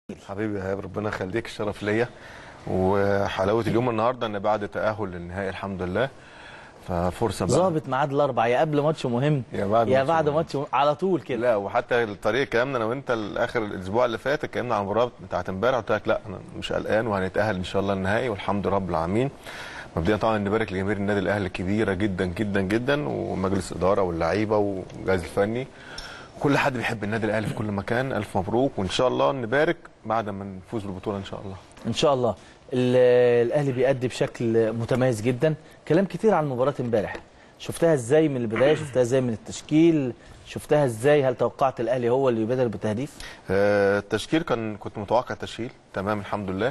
حبيبي يا ايهاب ربنا يخليك الشرف ليا وحلاوه اليوم النهارده ان بعد تاهل للنهائي الحمد لله ففرصه بقى ظابط ميعاد الاربع يا قبل ماتش مهم يا بعد يا ماتش بعد مهم. ماتش مهم. على طول كده لا وحتى طريقه كلامنا انا وانت اخر الاسبوع اللي فات اتكلمنا عن المباراه بتاعت امبارح قلت لك لا انا مش قلقان وهنتاهل ان شاء الله النهائي والحمد لله رب العالمين مبدئيا طبعا نبارك لجماهير النادي الاهلي الكبيره جدا جدا جدا ومجلس الاداره واللعيبه والجهاز الفني كل حد بيحب النادي الاهلي في كل مكان الف مبروك وان شاء الله نبارك بعد ما نفوز بالبطوله ان شاء الله ان شاء الله ال- الاهلي بيأدي بشكل متميز جدا كلام كتير عن مباراه امبارح شفتها ازاي من البدايه شفتها ازاي من التشكيل شفتها ازاي هل توقعت الاهلي هو اللي يبادر بالتهديف آه، التشكيل كان كنت متوقع التشكيل تمام الحمد لله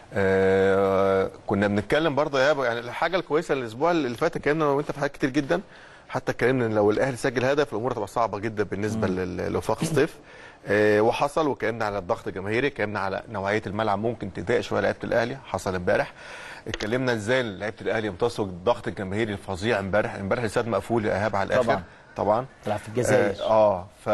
آه، كنا بنتكلم برضه يا ابو يعني الحاجه الكويسه الاسبوع اللي فات اتكلمنا انا وانت في حاجات كتير جدا حتى اتكلمنا ان لو الاهلي سجل هدف الامور هتبقى صعبه جدا بالنسبه لل- لوفاق سطيف آه، وحصل واتكلمنا على الضغط الجماهيري اتكلمنا على نوعيه الملعب ممكن تضايق شويه لعيبه الاهلي حصل امبارح اتكلمنا ازاي لعيبه الاهلي يمتصوا الضغط الجماهيري الفظيع امبارح امبارح الاستاد مقفول يا ايهاب على الاخر طبعاً. طبعا تلعب في الجزائر اه آه، ف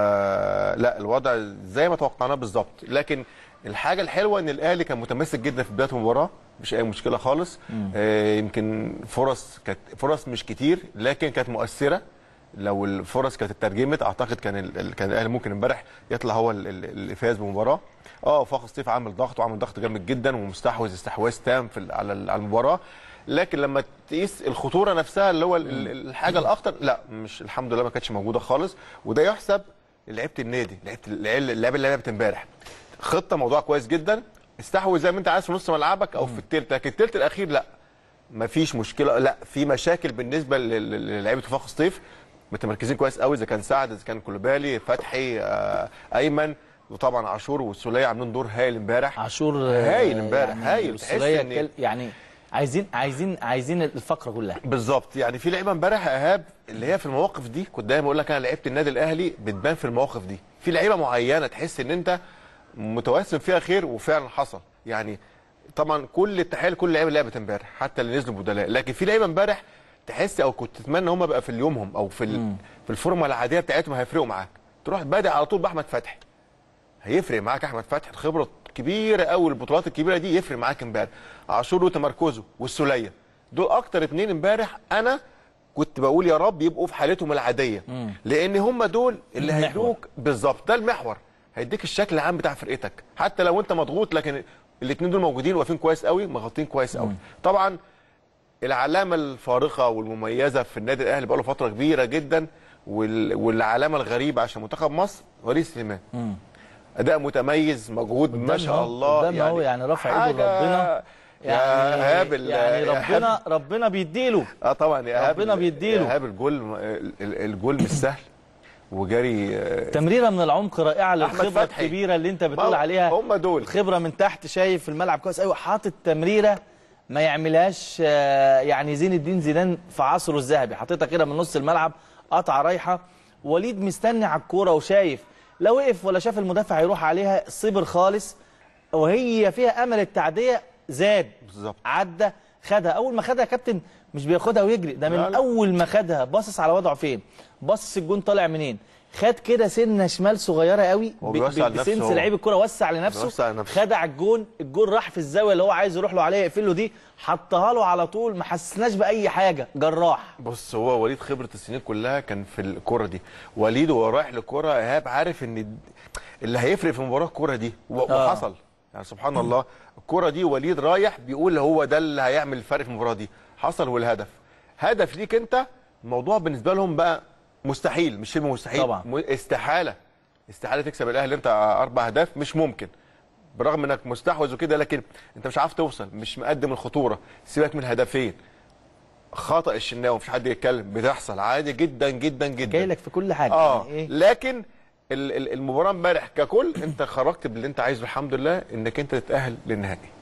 لا الوضع زي ما توقعناه بالظبط لكن الحاجه الحلوه ان الاهلي كان متمسك جدا في بدايه المباراه مش اي مشكله خالص آه يمكن فرص كانت فرص مش كتير لكن كانت مؤثره لو الفرص كانت اترجمت اعتقد كان ال- ال- كان الاهلي ممكن امبارح يطلع هو ال- ال- اللي فاز بالمباراه اه فاخر سطيف عامل ضغط وعامل ضغط جامد جدا ومستحوذ استحواذ تام في ال- على ال- على المباراه لكن لما تقيس الخطوره نفسها اللي هو ال- ال- الحاجه الاخطر لا مش الحمد لله ما كانتش موجوده خالص وده يحسب لعيبه النادي لعيبه العيال- اللعيبه اللي لعبت امبارح خطه موضوع كويس جدا استحوذ زي ما انت عايز في نص ملعبك او في التلت لكن التلت الاخير لا ما فيش مشكله لا في مشاكل بالنسبه لل- لل- للعيبه وفاق سطيف متمركزين كويس قوي اذا كان سعد اذا كان كولوبالي فتحي آه ايمن وطبعا عاشور والسوليه عاملين دور هايل امبارح عاشور آه، هايل امبارح، هايل. والسولية تحس إن- كل- يعني عايزين عايزين عايزين الفقره كلها بالظبط يعني في لعيبه امبارح يا ايهاب اللي هي في المواقف دي كنت دايما اقول لك انا لعيبه النادي الاهلي بتبان في المواقف دي في لعيبه معينه تحس ان انت متوسم فيها خير وفعلا حصل يعني طبعا كل التحيه لكل لعيبه اللي لعبت امبارح حتى اللي نزلوا بدلاء لكن في لعيبه امبارح تحس او كنت تتمنى هم بقى في اليومهم او في ال- في الفورمه العاديه بتاعتهم هيفرقوا معاك تروح بادئ على طول باحمد فتحي هيفرق معاك احمد فتحي الخبره كبيره قوي البطولات الكبيره دي يفرق معاك امبارح عاشور وتمركزه والسوليه دول اكتر اتنين امبارح انا كنت بقول يا رب يبقوا في حالتهم العاديه لان هم دول اللي المحور. هيدوك بالظبط ده المحور هيديك الشكل العام بتاع فرقتك حتى لو انت مضغوط لكن الاثنين دول موجودين واقفين كويس قوي مغطين كويس قوي طبعا العلامه الفارقه والمميزه في النادي الاهلي بقاله فتره كبيره جدا وال... والعلامه الغريبه عشان منتخب مصر وليد سليمان اداء متميز مجهود ما شاء أهو، الله قدامنا أهو، يعني رفع إيده حاجة- لربنا. يا ايهاب ال- يعني يا إيهاب- ربنا ربنا بيديله اه طبعا يا ايهاب ربنا بيديله. يا ايهاب الجول ال- ال- الجول مش سهل وجري آه، تمريره من العمق رائعه أحمد للخبره فتحي. الكبيره اللي انت ما بتقول هو- عليها هم دول. الخبره من تحت شايف الملعب كويس قوي حاطط تمريره ما يعملهاش آه، يعني زين الدين زيدان في عصره الذهبي حاططها كده من نص الملعب قطعه رايحه وليد مستني على الكوره وشايف لا وقف ولا شاف المدافع يروح عليها صبر خالص وهي فيها امل التعديه زاد بالظبط. عدى خدها اول ما خدها يا كابتن مش بياخدها ويجري ده من لا لا. اول ما خدها باصص على وضعه فين باصص الجون طالع منين خد كده سنه شمال صغيره قوي هو ب- بيوسع ب- لنفسه بسنس هو. لعيب الكوره وسع لنفسه بيوسع لنفسه. خد على الجون الجون راح في الزاويه اللي هو عايز يروح له عليها يقفل له دي حطها له على طول ما حسناش باي حاجه جراح بص هو وليد خبره السنين كلها كان في الكوره دي وليد وهو رايح للكوره ايهاب عارف ان اللي هيفرق في المباراه الكوره دي و- آه. وحصل يعني سبحان الله الكوره دي وليد رايح بيقول هو ده اللي هيعمل الفرق في المباراه دي حصل والهدف هدف ليك انت الموضوع بالنسبه لهم بقى مستحيل مش شبه مستحيل طبعا. م- استحاله استحاله تكسب الاهلي انت اربع اهداف مش ممكن برغم انك مستحوذ وكده لكن انت مش عارف توصل مش مقدم الخطوره سيبك من الهدفين خطا الشناوي مفيش حد يتكلم بتحصل عادي جدا جدا جدا جاي لك في كل حاجه اه يعني ايه لكن ال- ال- المباراه امبارح ككل انت خرجت باللي انت عايزه الحمد لله انك انت تتاهل للنهائي